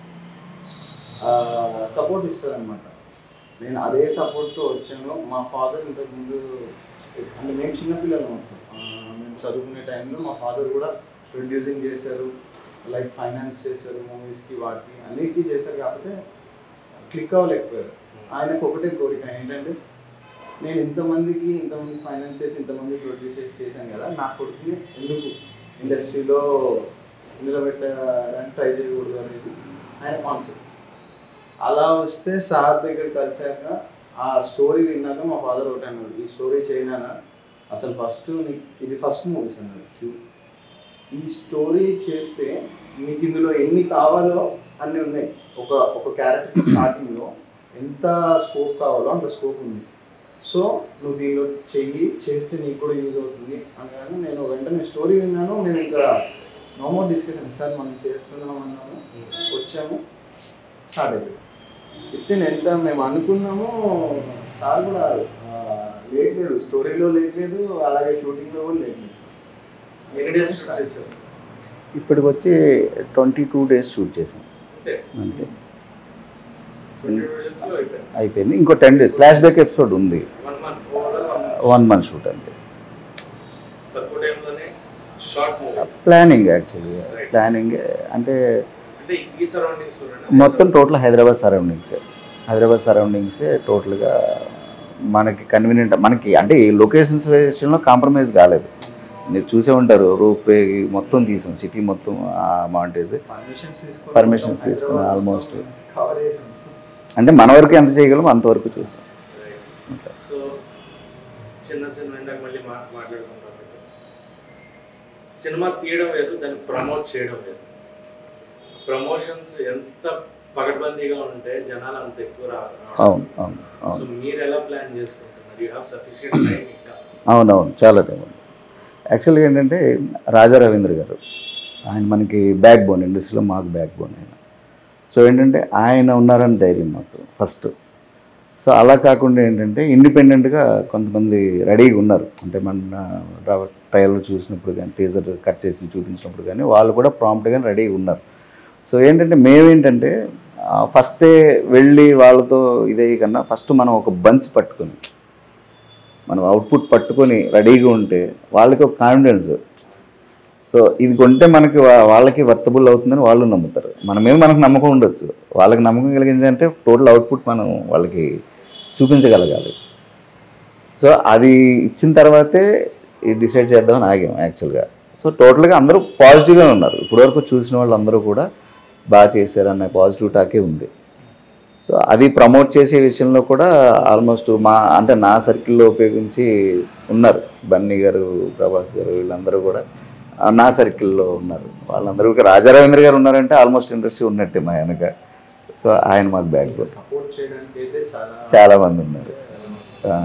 సపోర్ట్ ఇస్తారనమాట నేను అదే సపోర్ట్తో వచ్చాను మా ఫాదర్ ఇంతకుముందు అంటే మేము చిన్నపిల్లలు మొత్తం ఆ, మేము చదువుకునే టైంలో మా ఫాదర్ కూడా ప్రొడ్యూసింగ్ చేశారు లైక్ ఫైనాన్స్ చేశారు మూవీస్కి వాటికి అన్నిటికీ చేశారు కాకపోతే క్లిక్ అవ్వలేకపోయారు ఆయనకు ఒకటే కోరిక ఏంటంటే నేను ఇంతమందికి ఇంతమంది ఫైనాన్స్ చేసి ఇంతమంది ప్రొడ్యూసర్స్ చేశాను కదా నా కొడుకుని ఎందుకు ఇండస్ట్రీలో నిలబెట్టడానికి ట్రై చేయకూడదు అనేది ఆయన కాన్సెప్ట్ అలా వస్తే సార్ దగ్గర కలిసాక ఆ స్టోరీ విన్నాక మా ఫాదర్ ఒకటి అన్నాడు ఈ స్టోరీ చేయనా అసలు ఫస్ట్ నీకు ఇది ఫస్ట్ మూవీస్ అన్నాడు ఈ స్టోరీ చేస్తే నీకు ఇందులో ఎన్ని కావాలో అన్ని ఉన్నాయి ఒక ఒక క్యారెక్టర్ స్టార్టింగ్లో ఎంత స్కోప్ కావాలో అంత స్కోప్ ఉంది సో నువ్వు దీనిలో చెయ్యి చేస్తే నీకు కూడా యూజ్ అవుతుంది అనగానే నేను వెంటనే స్టోరీ విన్నాను నేను ఇంకా నోమో డిస్కషన్ సార్ మనం చేస్తున్నాం అన్నాము వచ్చాము స్టార్ట్ అయిపోయింది విత్ ఎంత మేము అనుకున్నామో సార్ కూడా ఆ, లేట్లేదు స్టోరీలో లేట్లేదు అలాగే షూటింగ్లో కూడా లేట్లేదు ఎన్ని డేస్ చేశారు ఇప్పటికి వచ్చి ట్వంటీ టూ డేస్ షూట్ చేసాం అంతే అంతే ట్వంటీ టూ డేస్లో అయిపోయింది అయిపోయింది ఇంకో ten days flashback episode ఉంది one month overall one month one month shoot అంతే తక్కువ టైంలోనే short movie planning actually planning అంటే అంటే ఈ సరౌండింగ్స్ చూడండి మొత్తం టోటల్ హైదరాబాద్ సరౌండింగ్సే హైదరాబాద్ సరౌండింగ్సే టోటల్గా మనకి కన్వీనియంట్ మనకి అంటే ఈ లొకేషన్స్ విషయంలో కాంప్రమైజ్ కాలేదు మీరు చూసే ఉంటారు రూపే మొత్తం తీసాం సిటీ మొత్తం మౌంటేజ్ పర్మిషన్స్ తీసుకొని Permissions తీసుకొని almost. కవర్ చేసాం అంటే మన వరకు ఎంత చేయగలం అంతవరకు చూసాం సో చిన్న సినిమా ఇందాక మళ్ళీ మా మాట్లాడుకుంటాం సినిమా తీయడం వేరు దాన్ని ప్రమోట్ చేయడం వేరు ప్రమోషన్స్ ఎంత పకడ్బందీగా ఉంటే జనాలు అంత ఎక్కువ రా అవును అవును సో అవును మీరు ఎలా ప్లాన్ చేసుకుంటున్నారు యూ హ్యావ్ సఫిషియంట్ టైం ఇంకా అవునవును చాలా టైం ఉంది యాక్చువల్గా ఏంటంటే రాజా రవీంద్ర గారు ఆయన మనకి బ్యాక్ బోన్ ఇండస్ట్రీలో మాకు బ్యాక్ బోన్ ఆయన సో ఏంటంటే ఆయన ఉన్నారని ధైర్యం మాకు ఫస్ట్ సో అలా కాకుండా ఏంటంటే ఇండిపెండెంట్గా కొంతమంది రెడీగా ఉన్నారు అంటే మన ట్రయల్ చూసినప్పుడు కానీ టీజర్ కట్ చేసి చూపించినప్పుడు కానీ వాళ్ళు కూడా ప్రాంప్ట్గా రెడీగా ఉన్నారు సో ఏంటంటే మేమేంటంటే ఫస్టే వెళ్ళి వాళ్ళతో ఇదే కన్నా ఫస్ట్ మనం ఒక బంచ్ పట్టుకొని మనం అవుట్పుట్ పట్టుకొని రెడీగా ఉంటే వాళ్ళకి ఒక కాన్ఫిడెన్స్ సో ఇది కొంటే మనకి వా- వాళ్ళకి వర్తబుల్ అవుతుందని వాళ్ళు నమ్ముతారు మన మీద మనకు నమ్మకం ఉండొచ్చు వాళ్ళకి నమ్మకం కలిగించాలంటే టోటల్ అవుట్పుట్ మనం వాళ్ళకి చూపించగలగాలి సో అది ఇచ్చిన తర్వాతే డిసైడ్ చేద్దామని ఆగాం యాక్చువల్గా సో టోటల్గా అందరూ పాజిటివ్గా ఉన్నారు ఇప్పటివరకు చూసిన వాళ్ళందరూ కూడా బాగా చేశారన్న పాజిటివ్ టాకే ఉంది సో అది ప్రమోట్ చేసే విషయంలో కూడా ఆల్మోస్ట్ మా అంటే నా సర్కిల్లో ఉపయోగించి ఉన్నారు బన్నీ గారు ప్రభాస్ గారు వీళ్ళందరూ కూడా ఆ, నా సర్కిల్లో ఉన్నారు వాళ్ళందరూ ఇక రాజా రవీంద్ర గారు ఉన్నారంటే ఆల్మోస్ట్ ఇండస్ట్రీ ఉన్నట్టే మా వెనక సో ఆయన మాకు బ్యాక్ బోన్ సపోర్ట్ చేయడానికి అయితే చాలా చాలా మంది ఉన్నారు ఆ,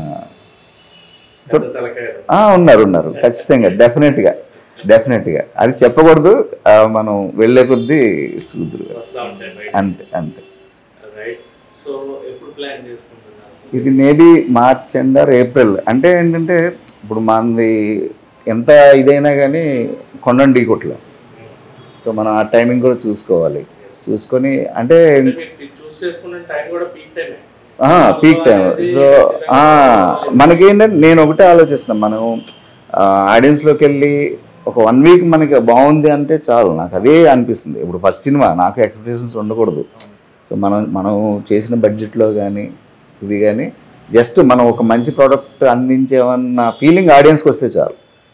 పెద్ద తలకాయలు ఆ, ఉన్నారు ఉన్నారు ఖచ్చితంగా డెఫినెట్గా డెఫినెట్గా అది చెప్పకూడదు ఆ, మనం వెళ్ళే కొద్దీ చూద్దరు వస్తూ ఉంటాయి బయట అంతే అంతే రైట్ సో ఎప్పుడు ప్లాన్ చేసుకుంటున్నారు ఇది maybe March and or April అంటే ఏంటంటే ఇప్పుడు మనది ఎంత ఇదైనా కానీ కొండను ఢీ కొట్టలేం సో మనం ఆ టైమింగ్ కూడా చూసుకోవాలి చూసుకొని అంటే అంటే మీరు చూస్ చేసుకున్న టైం కూడా పీక్ టైమే పీక్ టైం సో మనకేంటంటే నేను ఒకటే ఆలోచిస్తున్నాను మనం ఆడియన్స్లోకి వెళ్ళి ఒక వన్ వీక్ మనకి బాగుంది అంటే చాలు నాకు అదే అనిపిస్తుంది ఇప్పుడు ఫస్ట్ సినిమా నాకు ఎక్స్పెక్టేషన్స్ ఉండకూడదు సో మనం మనం చేసిన బడ్జెట్లో కానీ ఇది కానీ జస్ట్ మనం ఒక మంచి ప్రోడక్ట్ అందించామన్న ఫీలింగ్ ఆడియన్స్కి వస్తే చాలు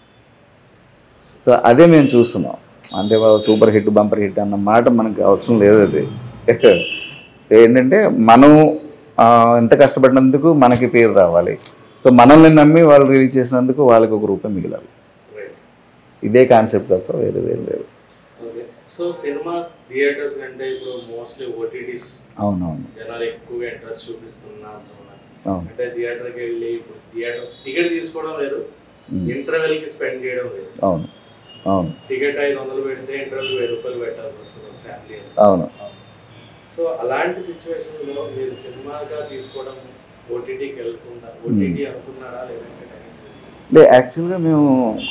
సో అదే మేము చూస్తున్నాం అంటే సూపర్ హిట్ బంపర్ హిట్ అన్న మాట మనకు అవసరం లేదు అది సో ఏంటంటే మనం ఆ, ఎంత కష్టపడినందుకు మనకి పేరు రావాలి సో మనల్ని నమ్మి వాళ్ళు రిలీజ్ చేసినందుకు వాళ్ళకి ఒక రూపాయి మిగిలాలి రైట్ ఇదే కాన్సెప్ట్ తప్ప వేరే వేరే లేదు ఓకే సో సినిమా థియేటర్స్ కంటే ఇప్పుడు మోస్ట్లీ ఓటీటీస్ అవునవును జనాలు ఎక్కువగా ఇంట్రెస్ట్ చూపిస్తున్నారు అవును అంటే థియేటర్కి వెళ్ళి ఇప్పుడు థియేటర్ టికెట్ తీసుకోవడం లేదు ఉమ్. ఇంటర్వెల్ కి స్పెండ్ చేయడం లేదు అవును అవును టికెట్ ఐదు వందలు పెడితే ఇంటర్వెల్ వెయ్యి రూపాయలు పెట్టాల్సి వస్తుంది ఫ్యామిలీ అవును సో అలాంటి సిచ్యువేషన్ లో మీరు సినిమాగా తీసుకోవడం ఓటీటీకి వెళ్ళకుండా ఓటీటీ అనుకున్నారా లేదంటే లే యాక్చువల్గా మేము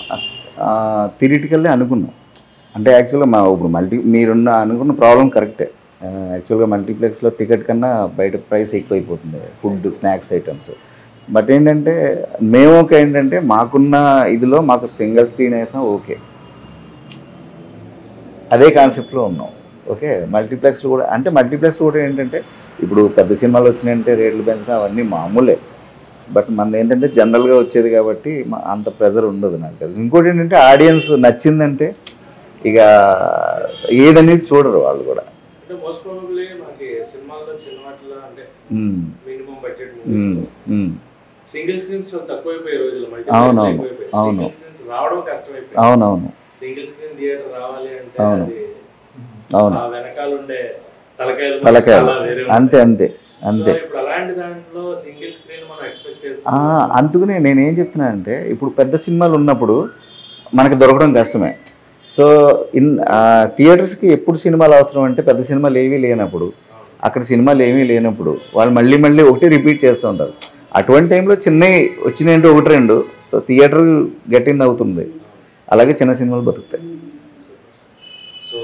థిరిటికల్లే అనుకున్నాం అంటే యాక్చువల్గా మా ఇప్పుడు మల్టీ మీరున్న అనుకున్న ప్రాబ్లం కరెక్టే యాక్చువల్గా మల్టీప్లెక్స్లో టికెట్ కన్నా బయట ప్రైస్ ఎక్కువైపోతుంది ఫుడ్ స్నాక్స్ ఐటమ్స్ బట్ ఏంటంటే మేము ఒక ఏంటంటే మాకున్న ఇదిలో మాకు సింగిల్ స్క్రీన్ వేసినా ఓకే అదే కాన్సెప్ట్లో ఉన్నాం ఓకే మల్టీప్లెక్స్ కూడా అంటే మల్టీప్లెక్స్ కూడా ఏంటంటే ఇప్పుడు పెద్ద సినిమాలు వచ్చినాయంటే రేట్లు పెంచడం అవన్నీ మామూలే బట్ మనది ఏంటంటే జనరల్గా వచ్చేది కాబట్టి మా- అంత ప్రెజర్ ఉండదు నాకు తెలిసి ఇంకోటి ఏంటంటే ఆడియన్స్ నచ్చిందంటే ఇక ఏదనేది చూడరు వాళ్ళు కూడా అంటే మోస్ట్ ప్రాబబ్లీ మనకి సినిమాల్లో చిన్న వాటిలో అంటే um, minimum budget um, um. Single screens తక్కువైపోయే రోజులు అవునవును, అవును. సింగిల్ స్క్రీన్స్ రావడం కష్టమైపోయింది అవునవును సింగిల్ స్క్రీన్ థియేటర్ రావాలి అంటే అవును. అది అవును ఆ వెనకాల ఉండే తలకాయలు తలకాయలు చాలా వేరే అంతే ఉంటాయి. అంతే అంతే సో ఇప్పుడు అలాంటి దాంట్లో సింగిల్ స్క్రీన్ మనం ఎక్స్పెక్ట్ ఆ, చేస్తాం అందుకనే నేను ఏం చెప్తున్నానంటే ఇప్పుడు పెద్ద సినిమాలు ఉన్నప్పుడు మనకి దొరకడం కష్టమే సో ఇన్ ఆ, థియేటర్స్కి ఎప్పుడు సినిమాలు అవసరం అంటే పెద్ద సినిమాలు ఏవీ లేనప్పుడు అక్కడ సినిమాలు ఏమీ లేనప్పుడు వాళ్ళు మళ్ళీ మళ్ళీ ఒకటి రిపీట్ చేస్తూ ఉంటారు అటువంటి టైంలో చిన్నవి వచ్చినాయంటే ఒకటి రెండు థియేటర్ గట్టిన్ అవుతుంది అలాగే చిన్న సినిమాలు బతుకుతాయి సో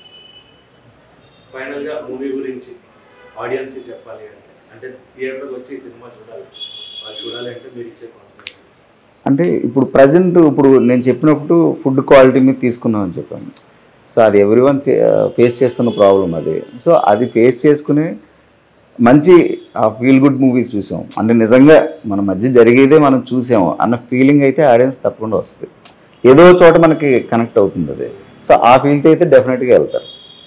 ఫైనల్ గా మూవీ గురించి ఆడియన్స్ కి చెప్పాలి అంటే అంటే థియేటర్కి వచ్చి ఈ సినిమా చూడాలి వాళ్ళు చూడాలి అంటే మీరు ఇచ్చే కాన్ఫిడెన్స్ అంటే ఇప్పుడు ప్రజెంట్ ఇప్పుడు నేను చెప్పినప్పుడు ఫుడ్ క్వాలిటీ మీద తీసుకున్నామని చెప్పాను సో అది ఎవ్రీ వన్ ఫేస్ చేస్తున్న ప్రాబ్లం అది సో అది ఫేస్ చేసుకునే మంచి ఆ ఫీల్ గుడ్ మూవీస్ చూసాం అంటే నిజంగా మన మధ్య జరిగేదే మనం చూసాము అన్న ఫీలింగ్ అయితే ఆడియన్స్ తప్పకుండా వస్తుంది ఏదో చోట మనకి కనెక్ట్ అవుతుంది అది సో ఆ ఫీల్తో అయితే డెఫినెట్గా వెళ్తారు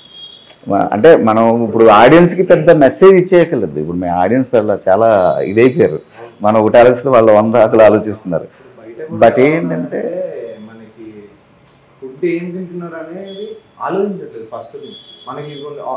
మ- అంటే మనం ఇప్పుడు ఆడియన్స్కి పెద్ద మెసేజ్ ఇచ్చేయగలదు ఇప్పుడు మీ ఆడియన్స్ వల్ల చాలా ఇదైపోయారు మనం ఒకటి ఆలోచిస్తే వాళ్ళు వంద ఆకులు ఆలోచిస్తున్నారు బయట But కూడా ఏంటంటే- మనకి ఫుడ్ ఏం తింటున్నారు అనేది ఆలోచించట్లేదు ఫస్ట్ మనకి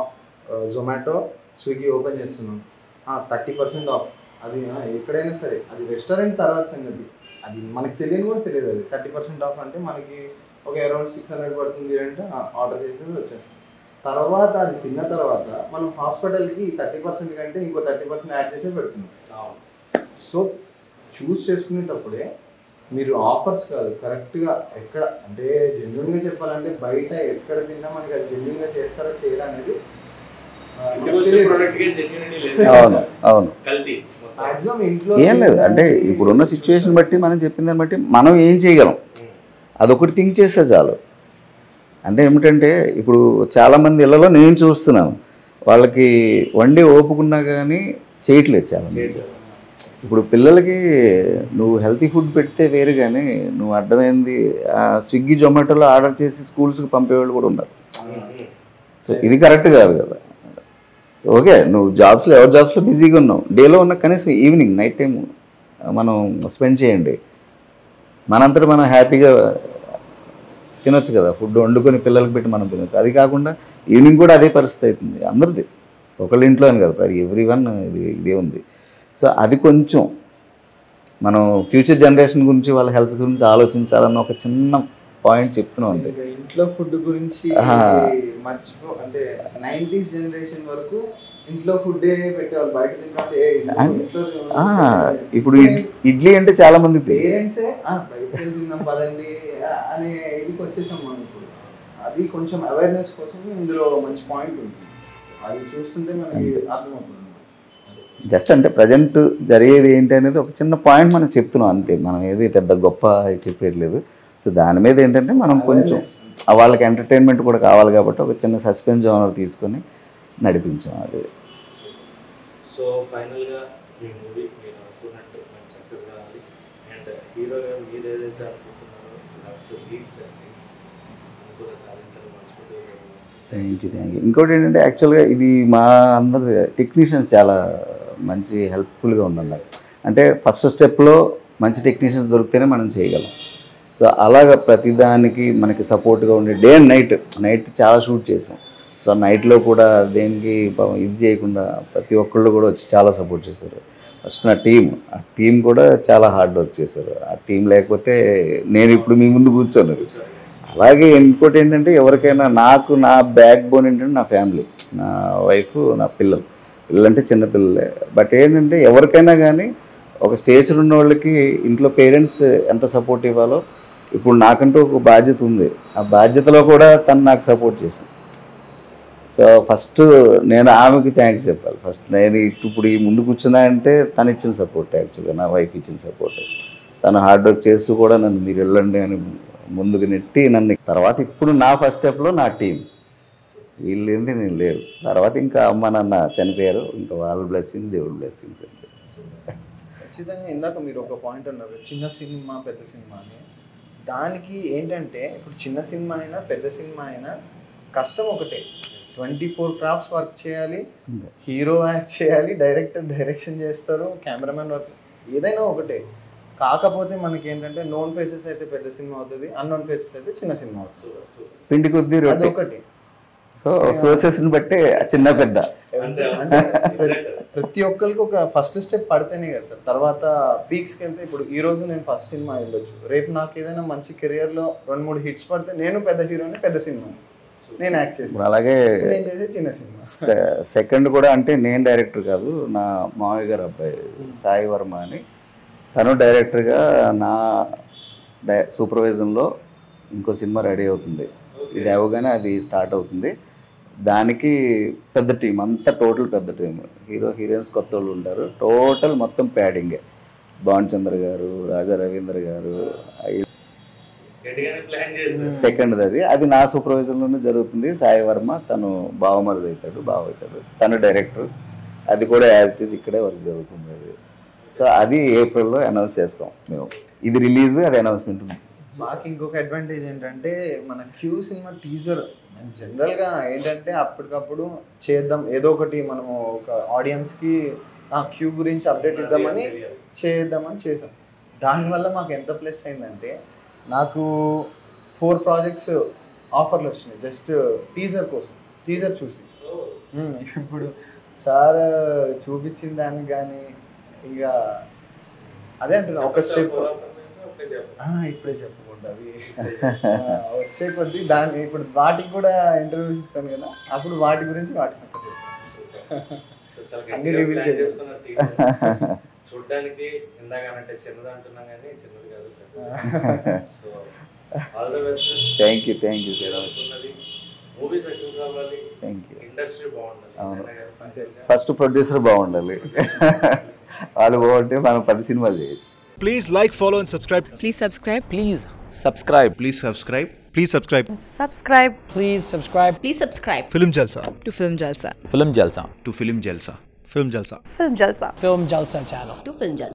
జొమాటో స్విగ్గీ ఓపెన్ చేస్తున్నాం థర్టీ పర్సెంట్ ఆఫ్ అది ఆ, ఎక్కడైనా సరే అది రెస్టారెంట్ తర్వాత సంగతి అది మనకి తెలియని కూడా తెలియదు అది థర్టీ పర్సెంట్ ఆఫ్ అంటే మనకి ఒక అరౌండ్ సిక్స్ హండ్రెడ్ పడుతుంది అంటే ఆర్డర్ చేసి వచ్చేస్తాం తర్వాత అది తిన్న తర్వాత మనం హాస్పిటల్కి థర్టీ పర్సెంట్ కంటే ఇంకో థర్టీ పర్సెంట్ యాడ్ చేసి పెడుతున్నాం సో చూస్ చేసుకునేటప్పుడే మీరు ఆఫర్స్ కాదు కరెక్ట్గా ఎక్కడ అంటే జెన్యున్గా చెప్పాలంటే బయట ఎక్కడ తిన్నా మనకి అది జెన్యున్గా చేస్తారో చేయరా అనేది ఇంటికి వచ్చే ప్రోడక్ట్ కి జెన్యూనిటీ లేదు అవును అవును కల్తీ మొత్తం. మాక్సిమం ఇంట్లో ఏం లేదు అంటే ఇప్పుడున్న సిచ్యువేషన్ బట్టి మనం చెప్పిన దాన్ని బట్టి మనం ఏం చేయగలం అదొకటి థింక్ చేస్తే చాలు అంటే ఏమిటంటే ఇప్పుడు చాలామంది ఇళ్ళలో నేను చూస్తున్నాను వాళ్ళకి వండి ఓపుకున్నా కానీ చేయట్లేదు చాలా చేయట్లేదు. ఇప్పుడు పిల్లలకి నువ్వు హెల్తీ ఫుడ్ పెడితే వేరు కానీ నువ్వు అర్థమైంది ఆ స్విగ్గీ జొమాటోలో ఆర్డర్ చేసి స్కూల్స్కి పంపేవాళ్ళు కూడా ఉన్నారు సో ఇది కరెక్ట్ కాదు కదా ఓకే నువ్వు జాబ్స్లో ఎవరి జాబ్స్లో బిజీగా ఉన్నావు డేలో ఉన్న కనీసం ఈవినింగ్ నైట్ టైం మనం స్పెండ్ చేయండి మనంతటా మనం హ్యాపీగా తినొచ్చు కదా ఫుడ్ వండుకొని పిల్లలకి పెట్టి మనం తినొచ్చు అది కాకుండా ఈవినింగ్ కూడా అదే పరిస్థితి అవుతుంది అందరిది ఒకళ్ళ ఇంట్లో అని కదా ప్రతి ఎవ్రీ వన్ ఇది ఇదే ఉంది సో అది కొంచెం మనం ఫ్యూచర్ జనరేషన్ గురించి వాళ్ళ హెల్త్ గురించి ఆలోచించాలన్న ఒక చిన్న పాయింట్ చెప్తున్నాం అంతే ఇంకా ఇంట్లో ఫుడ్ గురించి ఆహా. మర్చిపో అంటే నైంటీస్ జనరేషన్ వరకు ఇంట్లో ఫుడ్డే పెట్టేవాళ్ళు బయట తింటే ఏ ఇంట్లో- అం- ఇంట్లో ఆ, ఇప్పుడు ఇడ్- ఇడ్లీ అంటే చాలా మంది పేరెంట్సే బయట తిందాం పదండి ఆ, అనే ఇదికి వచ్చేసాం మనం ఇప్పుడు అది కొంచెం అవేర్నెస్ కోసం ఇందులో మంచి పాయింట్ ఉంది అది చూస్తుంటే మనకి అర్థమవుతుంది జస్ట్ అంటే ప్రజెంట్ జరిగేది ఏంటి అనేది ఒక చిన్న పాయింట్ మనం చెప్తున్నాం అంతే మనం ఏది పెద్ద గొప్ప చెప్పేయట్లేదు సో దాని మీద ఏంటంటే మనం కొంచెం ఆ వాళ్ళకి ఎంటర్టైన్మెంట్ కూడా కావాలి కాబట్టి ఒక చిన్న సస్పెన్స్ జోనర్ తీసుకొని నడిపించాం అది సో ఫైనల్ గా మీ మూవీ మీరు అనుకున్నట్టు మంచి సక్సెస్ కావాలి అండ్ హీరోగా మీరు ఏదైతే అనుకుంటున్నారో టు రీచ్ దట్ థింగ్స్ కూడా సాధించాలని మనస్ఫూర్తిగా కోరుకుంటున్నాను. థ్యాంక్ యూ థ్యాంక్ యూ ఇంకోటి ఏంటంటే యాక్చువల్గా ఇది మా అందరి టెక్నీషియన్స్ చాలా మంచి హెల్ప్ఫుల్గా ఉన్నారు నాకు అంటే ఫస్ట్ స్టెప్లో మంచి టెక్నీషియన్స్ దొరికితేనే మనం చేయగలం సో అలాగ ప్రతిదానికి మనకి సపోర్ట్గా ఉండే డే అండ్ నైట్ నైట్ చాలా షూట్ చేసాం సో నైట్లో కూడా దేనికి పాపం ఇది చేయకుండా ప్రతి ఒక్కళ్ళు కూడా వచ్చి చాలా సపోర్ట్ చేశారు ఫస్ట్ నా టీం ఆ టీం కూడా చాలా హార్డ్ వర్క్ చేశారు ఆ టీం లేకపోతే నేను ఇప్పుడు మీ ముందు కూర్చోను అలాగే ఇంకోటి ఏంటంటే ఎవరికైనా నాకు నా బ్యాక్ బోన్ ఏంటంటే నా ఫ్యామిలీ నా వైఫ్ నా పిల్లలు పిల్లలంటే చిన్న పిల్లలే బట్ ఏంటంటే ఎవరికైనా కానీ ఒక స్టేజ్ ఉన్న వాళ్ళకి ఇంట్లో పేరెంట్స్ ఎంత సపోర్ట్ ఇవ్వాలో ఇప్పుడు నాకంటూ ఒక బాధ్యత ఉంది ఆ బాధ్యతలో కూడా తను నాకు సపోర్ట్ చేసింది సో ఫస్ట్ నేను ఆమెకి థ్యాంక్స్ చెప్పాలి ఫస్ట్ నేను ఇప్పుడు ఈ ముందు కూర్చున్నా అంటే తను ఇచ్చిన సపోర్ట్ యాక్చువల్గా నా వైఫ్ ఇచ్చిన సపోర్ట్ తను హార్డ్ వర్క్ చేస్తూ కూడా నన్ను మీరు వెళ్ళండి అని ముందుకు నెట్టి నన్ను తర్వాత ఇప్పుడు నా ఫస్ట్ స్టెప్లో నా టీం వీళ్ళు ఏంది నేను లేరు తర్వాత ఇంకా అమ్మ నాన్న చనిపోయారు ఇంకా వాళ్ళ బ్లెస్సింగ్స్ దేవుడి బ్లెస్సింగ్స్ అంతే ఖచ్చితంగా ఇందాక మీరు ఒక పాయింట్ అన్నారు చిన్న సినిమా పెద్ద సినిమా అని దానికి ఏంటంటే ఇప్పుడు చిన్న సినిమా అయినా పెద్ద సినిమా అయినా కష్టం ఒకటే ట్వంటీ ఫోర్ క్రాఫ్ట్స్ వర్క్ చేయాలి అంతే. హీరో యాక్ట్ చేయాలి డైరెక్టర్ డైరెక్షన్ చేస్తారు కెమెరామెన్ వర్క్ ఏదైనా ఒకటే కాకపోతే మనకి ఏంటంటే నోన్ ఫేసెస్ అయితే పెద్ద సినిమా అవుతుంది అన్నోన్ ఫేసెస్ అయితే చిన్న సినిమా అవుతుంది పిండి కొద్ది రొట్టె అదొకటి సో సోర్సెస్ని బట్టి చిన్న పెద్ద అంతే అంటే అంతే. ప్రతి ఒక్కరికి ఒక ఫస్ట్ స్టెప్ పడితేనే కదా సార్ తర్వాత పీక్స్కి వెళ్తే ఇప్పుడు ఈ రోజు నేను ఫస్ట్ సినిమా వెళ్ళొచ్చు రేపు నాకు ఏదైనా మంచి కెరియర్లో రెండు మూడు హిట్స్ పడితే నేను పెద్ద హీరోని పెద్ద సినిమా నేను యాక్ట్ చేసాను ఇప్పుడు అలాగే నేను చేసేది చిన్న సినిమా సెకండ్ కూడా అంటే నేను డైరెక్టర్ కాదు నా మామయ్య గారు అబ్బాయి సాయి వర్మ అని తను డైరెక్టర్గా నా డై సూపర్వైజన్లో ఇంకో సినిమా రెడీ అవుతుంది ఇది అవగానే అది స్టార్ట్ అవుతుంది దానికి పెద్ద టీం అంతా టోటల్ పెద్ద టీం హీరో హీరోయిన్స్ కొత్త వాళ్ళు ఉంటారు టోటల్ మొత్తం ప్యాడింగే భాన్ చంద్ర గారు రాజా రవీంద్ర గారు గట్టిగానే ప్లాన్ చేశారు సెకండ్ అది అది నా సూపర్వైజన్లోనే జరుగుతుంది సాయి వర్మ తను బావమరిది అవుతాడు బావ అవుతాడు తను డైరెక్టర్ అది కూడా యాజ్ ఇట్ ఈస్ ఇక్కడే వర్క్ జరుగుతుంది అది సో అది ఏప్రిల్లో అనౌన్స్ చేస్తాం మేము ఇది రిలీజ్ అది అనౌన్స్మెంట్ మాకు ఇంకొక అడ్వాంటేజ్ ఏంటంటే మన క్యూ సినిమా టీజర్ జనరల్గా ఏంటంటే అప్పటికప్పుడు చేద్దాం ఏదో ఒకటి మనము ఒక ఆడియన్స్కి ఆ క్యూ గురించి అప్డేట్ ఇద్దామని చేద్దామని చేసాం దానివల్ల మాకు ఎంత ప్లస్ అయిందంటే నాకు ఫోర్ ప్రాజెక్ట్స్ ఆఫర్లు వచ్చినాయి జస్ట్ టీజర్ కోసం టీజర్ చూసి ఉమ్, ఇప్పుడు సార్ చూపించిన దానికి కానీ ఇంకా అదే అంటున్నా ఒక స్టెప్ ఇప్పుడే చెప్పకుండా అవి ఆ, వచ్చే కొద్దీ దాన్ని ఇప్పుడు వాటికి కూడా ఇంటర్వ్యూస్ ఇస్తాను కదా అప్పుడు వాటి గురించి వాటికి అక్కడ చెప్తాను అన్ని reveal చేసేసి. చూడ్డానికి ఇందాకనంటే చిన్నది అంటున్నాం కానీ చిన్నది కాదు పెద్దది. So all the best thank you thank you మీరు అనుకున్నది మూవీ సక్సెస్ అవ్వాలి థ్యాంక్ యూ ఇండస్ట్రీ బాగుండాలి అవును. ఆయన గారు అంతే. ఫస్ట్ ప్రొడ్యూసర్ బాగుండాలి వాళ్ళు బాగుంటే మనం పది సినిమాలు చేయొచ్చు Please like, follow, and subscribe. Please subscribe. Please subscribe. Please subscribe. Please subscribe. Subscribe Please subscribe Please subscribe Film Jalsa. to Film Jalsa. Film Jalsa. To Film Jalsa. Film Jalsa. Film Jalsa. Film Jalsa channel. To Film Jalsa.